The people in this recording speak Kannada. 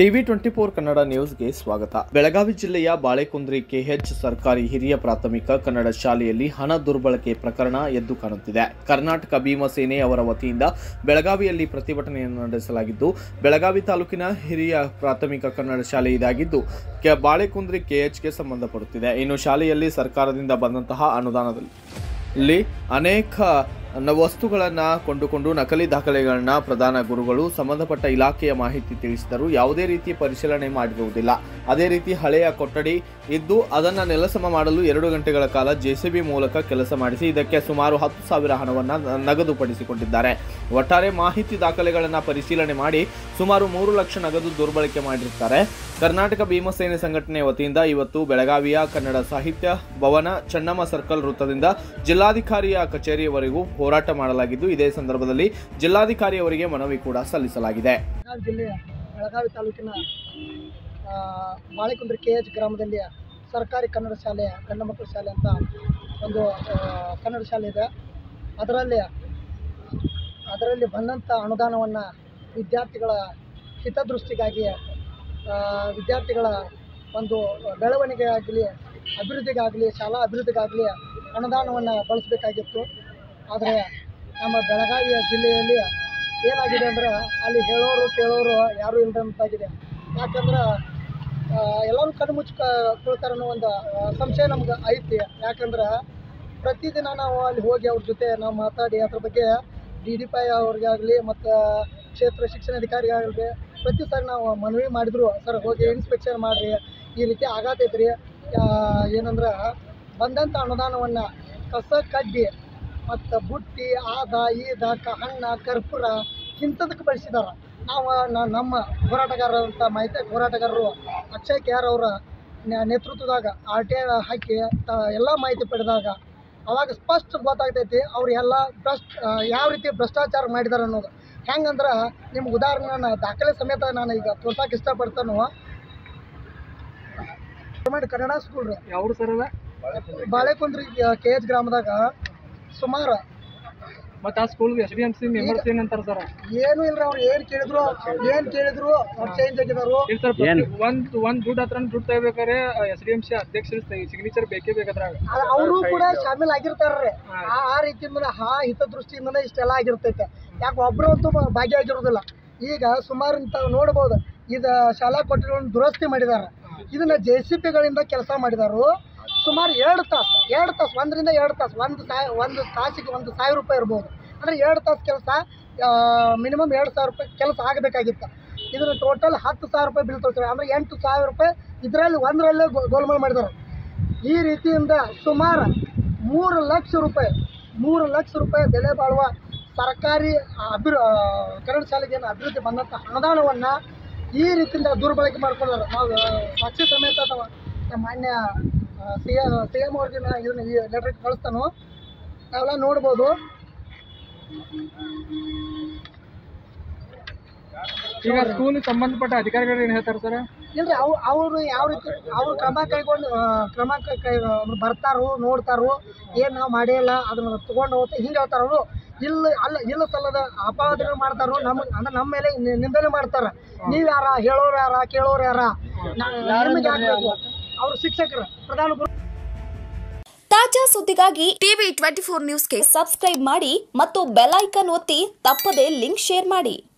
ಟಿವಿ ಟ್ವೆಂಟಿ ಫೋರ್ ಕನ್ನಡ ನ್ಯೂಸ್ಗೆ ಸ್ವಾಗತ ಬೆಳಗಾವಿ ಜಿಲ್ಲೆಯ ಬಾಳೆಕುಂದ್ರಿ ಕೆಎಚ್ ಸರ್ಕಾರಿ ಹಿರಿಯ ಪ್ರಾಥಮಿಕ ಕನ್ನಡ ಶಾಲೆಯಲ್ಲಿ ಹಣ ದುರ್ಬಳಕೆ ಪ್ರಕರಣ ಎದ್ದು ಕಾಣುತ್ತಿದೆ ಕರ್ನಾಟಕ ಭೀಮಸೇನೆ ಅವರ ವತಿಯಿಂದ ಬೆಳಗಾವಿಯಲ್ಲಿ ಪ್ರತಿಭಟನೆಯನ್ನು ನಡೆಸಲಾಗಿದ್ದು ಬೆಳಗಾವಿ ತಾಲೂಕಿನ ಹಿರಿಯ ಪ್ರಾಥಮಿಕ ಕನ್ನಡ ಶಾಲೆ ಇದಾಗಿದ್ದು ಕೆ- ಬಾಳೆಕುಂದ್ರಿ ಕೆಎಚ್ಗೆ ಸಂಬಂಧಪಡುತ್ತಿದೆ ಇನ್ನು ಶಾಲೆಯಲ್ಲಿ ಸರ್ಕಾರದಿಂದ ಬಂದಂತಹ ಅನುದಾನದಲ್ಲಿ ಅನೇಕ ನ- ವಸ್ತುಗಳನ್ನ ಕೊಂಡುಕೊಂಡು ನಕಲಿ ದಾಖಲೆಗಳನ್ನ ಪ್ರಧಾನ ಗುರುಗಳು ಸಂಬಂಧಪಟ್ಟ ಇಲಾಖೆಯ ಮಾಹಿತಿ ತಿಳಿಸಿದರು ಯಾವುದೇ ರೀತಿ ಪರಿಶೀಲನೆ ಮಾಡಿರುವುದಿಲ್ಲ ಅದೇ ರೀತಿ ಹಳೆಯ ಕೊಠಡಿ ಇದ್ದು ಅದನ್ನ ನೆಲಸಮ ಮಾಡಲು ಎರಡು ಗಂಟೆಗಳ ಕಾಲ ಜೆಸಿಬಿ ಮೂಲಕ ಕೆಲಸ ಮಾಡಿಸಿ ಇದಕ್ಕೆ ಸುಮಾರು ಹತ್ತು ಸಾವಿರ ಹಣವನ್ನ ನ- ನಗದುಪಡಿಸಿಕೊಂಡಿದ್ದಾರೆ ಒಟ್ಟಾರೆ ಮಾಹಿತಿ ದಾಖಲೆಗಳನ್ನ ಪರಿಶೀಲನೆ ಮಾಡಿ ಸುಮಾರು ಮೂರು ಲಕ್ಷ ನಗದು ದುರ್ಬಳಕೆ ಮಾಡಿರುತ್ತಾರೆ ಕರ್ನಾಟಕ ಭೀಮಸೇನೆ ಸಂಘಟನೆ ವತಿಯಿಂದ ಇವತ್ತು ಬೆಳಗಾವಿಯ ಕನ್ನಡ ಸಾಹಿತ್ಯ ಭವನ ಚೆನ್ನಮ್ಮ ಸರ್ಕಲ್ ವೃತ್ತದಿಂದ ಜಿಲ್ಲಾಧಿಕಾರಿಯ ಕಚೇರಿಯವರೆಗೂ ಹೋರಾಟ ಮಾಡಲಾಗಿದ್ದು ಇದೇ ಸಂದರ್ಭದಲ್ಲಿ ಜಿಲ್ಲಾಧಿಕಾರಿಯವರಿಗೆ ಮನವಿ ಕೂಡ ಸಲ್ಲಿಸಲಾಗಿದೆ ಬೆಳಗಾವಿ ಜಿಲ್ಲೆಯ ಬೆಳಗಾವಿ ತಾಲೂಕಿನ ಆ, ಬಾಳೆಕುಂದ್ರಿ ಕೆ ಎಚ್ ಗ್ರಾಮದಲ್ಲಿ ಸರ್ಕಾರಿ ಕನ್ನಡ ಶಾಲೆ ಗಂಡು ಮಕ್ಕಳ ಶಾಲೆ ಅಂತ ಒಂದು ಆ, ಕನ್ನಡ ಶಾಲೆ ಇದೆ ಅದರಲ್ಲಿ ಅದರಲ್ಲಿ ಬಂದಂಥ ಅನುದಾನವನ್ನು ವಿದ್ಯಾರ್ಥಿಗಳ ಹಿತದೃಷ್ಟಿಗಾಗಿ ಆ, ವಿದ್ಯಾರ್ಥಿಗಳ ಒಂದು ಬೆಳವಣಿಗೆ ಆಗಲಿ ಅಭಿವೃದ್ಧಿಗಾಗಲಿ ಶಾಲಾ ಅಭಿವೃದ್ಧಿಗಾಗಲಿ ಅನುದಾನವನ್ನು ಬಳಸಬೇಕಾಗಿತ್ತು ಆದರೆ ನಮ್ಮ ಬೆಳಗಾವಿಯ ಜಿಲ್ಲೆಯಲ್ಲಿ ಏನಾಗಿದೆ ಅಂದ್ರೆ ಅಲ್ಲಿ ಹೇಳೋರು ಕೇಳೋರು ಯಾರೂ ಇಲ್ಲದಂತಾಗಿದೆ ಯಾಕಂದ್ರೆ ಆ, ಎಲ್ಲರೂ ಕಣ್ಣು ಮುಚ್ಚಿ ಕೊಳ್ತಾರೆ ಅನ್ನೋ ಒಂದು ಆ, ಸಂಶಯ ನಮ್ಗೆ ಐತಿ ಯಾಕಂದ್ರೆ ಪ್ರತಿದಿನ ನಾವು ಅಲ್ಲಿ ಹೋಗಿ ಅವ್ರ ಜೊತೆ ನಾವು ಮಾತಾಡಿ ಅದ್ರ ಬಗ್ಗೆ ಡಿ ಡಿ ಪೈ ಅವ್ರಿಗಾಗಲಿ ಮತ್ತು ಕ್ಷೇತ್ರ ಶಿಕ್ಷಣಾಧಿಕಾರಿಗಾಗಲಿ ಪ್ರತಿ ಸಾರಿ ನಾವು ಮನವಿ ಮಾಡಿದ್ರು ಸರ್ ಹೋಗಿ ಇನ್ಸ್ಪೆಕ್ಷನ್ ಮಾಡಿರಿ ಈ ರೀತಿ ಆಗತೈತ್ರಿ ಆ, ಏನಂದ್ರೆ ಬಂದಂಥ ಅನುದಾನವನ್ನು ಕಸ ಕಡ್ಡಿ ಮತ್ತು ಬುಟ್ಟಿ ಆದ ಈದ ಕ ಹಣ್ಣ ಕರ್ಪೂರ ಇಂಥದಕ್ಕೆ ಬಳಸಿದಾರೆ ನಾವು ನ- ನಮ್ಮ ಹೋರಾಟಗಾರರಂಥ ಮಾಹಿತಿ ಹೋರಾಟಗಾರರು ಅಕ್ಷಯ್ ಕೆ ಆರ್ ಅವರ ನೆ- ನೇತೃತ್ವದಾಗ ಆರ್ ಟಿ ಐ ಹಾಕಿ ತ ಎಲ್ಲ ಮಾಹಿತಿ ಪಡೆದಾಗ ಅವಾಗ ಸ್ಪಷ್ಟ ಗೊತ್ತಾಗ್ತೈತಿ ಅವ್ರು ಎಲ್ಲ ಭ್ರಷ್ಟ ಆ, ಯಾವ ರೀತಿ ಭ್ರಷ್ಟಾಚಾರ ಮಾಡಿದಾರೆ ಅನ್ನೋದು ಹೆಂಗಂದ್ರೆ ನಿಮ್ಗೆ ಉದಾಹರಣೆ ನಾನು ದಾಖಲೆ ಸಮೇತ ನಾನು ಈಗ ತೋರ್ಸಕ್ಕೆ ಇಷ್ಟಪಡ್ತಾನು ಗೌರ್ಮೆಂಟ್ ಕನ್ನಡ ಸ್ಕೂಲ್ ರೀ ಯಾವ್ದು ಸರ್ ಅದ ಬಾಳೆಕುಂದ್ರಿ ಕೆ ಎಚ್ ಗ್ರಾಮದಾಗ ಸುಮಾರು ಮತ್ತೆ ಆ school S D M C members ಏನಂತಾರ ಸರ್ ಏನು ಇಲ್ರಿ ಅವ್ರು ಏನು ಕೇಳಿದ್ರು ಏನು ಕೇಳಿದ್ರು ಅವ್ರು ಚೇಂಜ್ ಆಗಿದಾರು ಇಲ್ಲ ಸರ್ ಒಂದ್ ಒಂದ್ ದುಡ್ಡು ಹತ್ರ ದುಡ್ಡು ತೆಗಿಬೇಕಾರೆ ಎಸ್ ಡಿ ಎಂ ಸಿ ಅಧ್ಯಕ್ಷರ ಸಿಗ್ನೇಚರ್ ಬೇಕೇ ಬೇಕಾದ್ರಾಗ ಅವರು ಕೂಡ ಶಾಮಿಲ್ ಆಗಿರ್ತಾರ್ರಿ ಆ ಆ ರೀತಿಯಿಂದ ಆ ಹಿತದೃಷ್ಟಿಯಿಂದನೇ ಇಷ್ಟೆಲ್ಲ ಆಗಿರ್ತೈತೆ ಯಾಕೆ ಒಬ್ರು ಅಂತೂ ಬ- ಭಾಗಿಯಾಗಿರೋದಿಲ್ಲ ಈಗ ಸುಮಾರು ಇಂಥ ನೋಡ್ಬೋದು ಇದು ಶಾಲಾ ಕೊಠಡಿಗಳನ್ನು ದುರಸ್ತಿ ಮಾಡಿದ್ದಾರೆ ಇದನ್ನ ಜೆ ಸಿ ಪಿಗಳಿಂದ ಕೆಲಸ ಮಾಡಿದಾರು ಸುಮಾರು ಎರಡು ತಾಸು ಎರಡು ತಾಸು ಒಂದರಿಂದ ಎರಡು ತಾಸು ಒಂದು ಸಾ ಒಂದು ತಾಸಿಗೆ ಒಂದು ಸಾವಿರ ರೂಪಾಯಿ ಇರ್ಬೋದು ಅಂದರೆ ಎರಡು ತಾಸು ಕೆಲಸ ಮಿನಿಮಮ್ ಎರಡು ಸಾವಿರ ರೂಪಾಯಿ ಕೆಲಸ ಆಗಬೇಕಾಗಿತ್ತು ಇದನ್ನು ಟೋಟಲ್ ಹತ್ತು ಸಾವಿರ ರೂಪಾಯಿ ಬಿಲ್ ತೋರಿಸ್ತಾರೆ ಅಂದರೆ ಎಂಟು ಸಾವಿರ ರೂಪಾಯಿ ಇದರಲ್ಲಿ ಒಂದರಲ್ಲೇ ಗೋಲ್ಮಾಲ್ ಮಾಡಿದ್ದಾರೆ ಈ ರೀತಿಯಿಂದ ಸುಮಾರು ಮೂರು ಲಕ್ಷ ರೂಪಾಯಿ ಮೂರು ಲಕ್ಷ ರೂಪಾಯಿ ಬೆಲೆ ಬಾಳುವ ಸರ್ಕಾರಿ ಅಭಿವೃ ಆ, ಕನ್ನಡ ಶಾಲೆಗೆ ಏನು ಅಭಿವೃದ್ಧಿ ಬಂದಂಥ ಅನುದಾನವನ್ನು ಈ ರೀತಿಯಿಂದ ದುರ್ಬಳಕೆ ಮಾಡ್ಕೊಂಡಾರೆ ನಾವು ಆ, ಸಾಕ್ಷಿ ಸಮೇತ ಅಥವಾ ನಮ್ಮ ಮಾನ್ಯ ಸಿ ಎ ಸಿ ಎಮ್ ಅವ್ರಿಗೆ ನಾ ಇದನ್ನ ಈ ಲೆಟರ್ ಕಳಿಸ್ತಾನು ನಾವೆಲ್ಲ ನೋಡ್ಬೋದು ಈಗ ಸ್ಕೂಲ್ ಸಂಬಂಧಪಟ್ಟ ಅಧಿಕಾರಿಗಳು ಏನ್ ಹೇಳ್ತಾರ ಸರ್ ಇಲ್ರಿ ಅವು ಅವರು ಯಾವ ರೀತಿ ಅವ್ರು ಕ್ರಮ ಕೈಗೊಂಡು ಆ, ಕ್ರಮ ಕೈ ಕೈ ಅವ್ರು ಬರ್ತಾರು ನೋಡ್ತಾರು ಏನು ನಾವು ಮಾಡಿಲ್ಲ ಅದನ್ನ ತೊಗೊಂಡು ಹೋಗ್ತಾ ಹಿಂಗೆ ಹೇಳ್ತಾರ ಅವರು ಇಲ್ಲ ಅಲ್ಲ ಇಲ್ಲ ಸಲ್ಲದ ಅಪವಾದಗಳು ಮಾಡ್ತಾರೋ ನಮ್ಮ ಅಂದ್ರೆ ನಮ್ಮ ಮೇಲೆ ನಿ- ನಿಂದನೆ ಮಾಡ್ತಾರ ನೀವು ಯಾರ ಹೇಳೋರು ಯಾರ ಕೇಳೋರು ಯಾರ ನಾ- ನಿಮಗೆ ಹಾಕ್ಬೇಕು ಅವ್ರು ಶಿಕ್ಷಕರು ಪ್ರಧಾನ ಗುರು ತಾಜಾ ಸುದ್ದಿಗಾಗಿ ಟಿವಿ ಟ್ವೆಂಟಿ ಫೋರ್ ನ್ಯೂಸ್ಗೆ ಸಬ್ಸ್ಕ್ರೈಬ್ ಮಾಡಿ ಮತ್ತು ಬೆಲ್ ಐಕಾನ್ ಒತ್ತಿ ತಪ್ಪದೇ ಲಿಂಕ್ ಶೇರ್ ಮಾಡಿ